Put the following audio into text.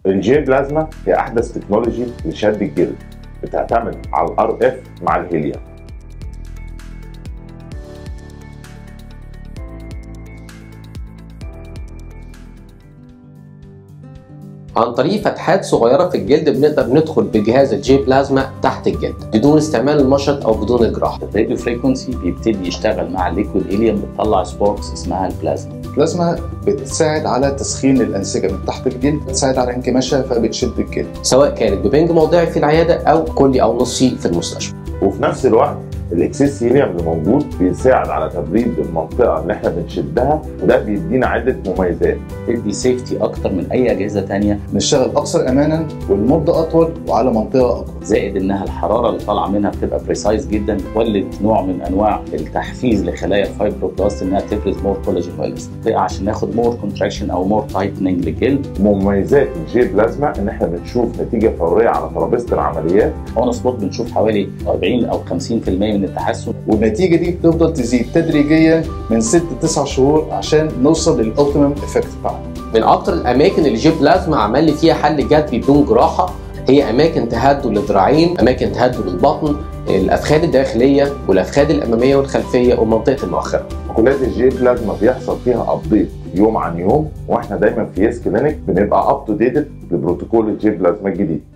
الجي بلازما هي احدث تكنولوجي لشد الجلد بتعتمد على الار اف مع الهيليوم عن طريق فتحات صغيره في الجلد بنقدر ندخل بجهاز الجي بلازما تحت الجلد بدون استعمال المشط او بدون الجراحه الراديو فريكونسي بيبتدي يشتغل مع الليكويد هيليوم بتطلع سباركس اسمها البلازما البلازما بتساعد على تسخين الانسجه من تحت الجلد بتساعد على انكماشها فبتشد الجلد سواء كانت ببنج موضعي في العياده او كلي او نصي في المستشفى وفي نفس الوقت الاكسس هيليوم اللي موجود بيساعد على تبريد المنطقه اللي احنا بنشدها وده بيدينا عده مميزات تدي سيفتي اكتر من اي اجهزه تانية نشتغل اكثر امانا والمده اطول وعلى منطقه اكبر زائد انها الحراره اللي طالعه منها بتبقى بريسايز جدا بتولد نوع من انواع التحفيز لخلايا الفايبروبلاست انها تفرز مور كولاجين ويلز عشان ناخد مور كونتراكشن او مور تايتننج للجلد مميزات الجي بلازما ان احنا بنشوف نتيجه فوريه على ترابيزه العمليات اون سبوت بنشوف حوالي 40 او 50% من التحسن والنتيجه دي بتفضل تزيد تدريجيا من 6 ل 9 شهور عشان نوصل للاوبتيمم افكت بتاعنا من اكتر الاماكن اللي جيب بلازما عمل لي فيها حل جذري بدون جراحه هي اماكن تهدل للذراعين اماكن تهدل للبطن الافخاذ الداخليه والافخاذ الاماميه والخلفيه ومنطقه المؤخره كليات الجي بلازما بيحصل فيها ابديت يوم عن يوم واحنا دايما في يس كلينيك بنبقى اب تو ديتد ببروتوكول الجي بلازما الجديد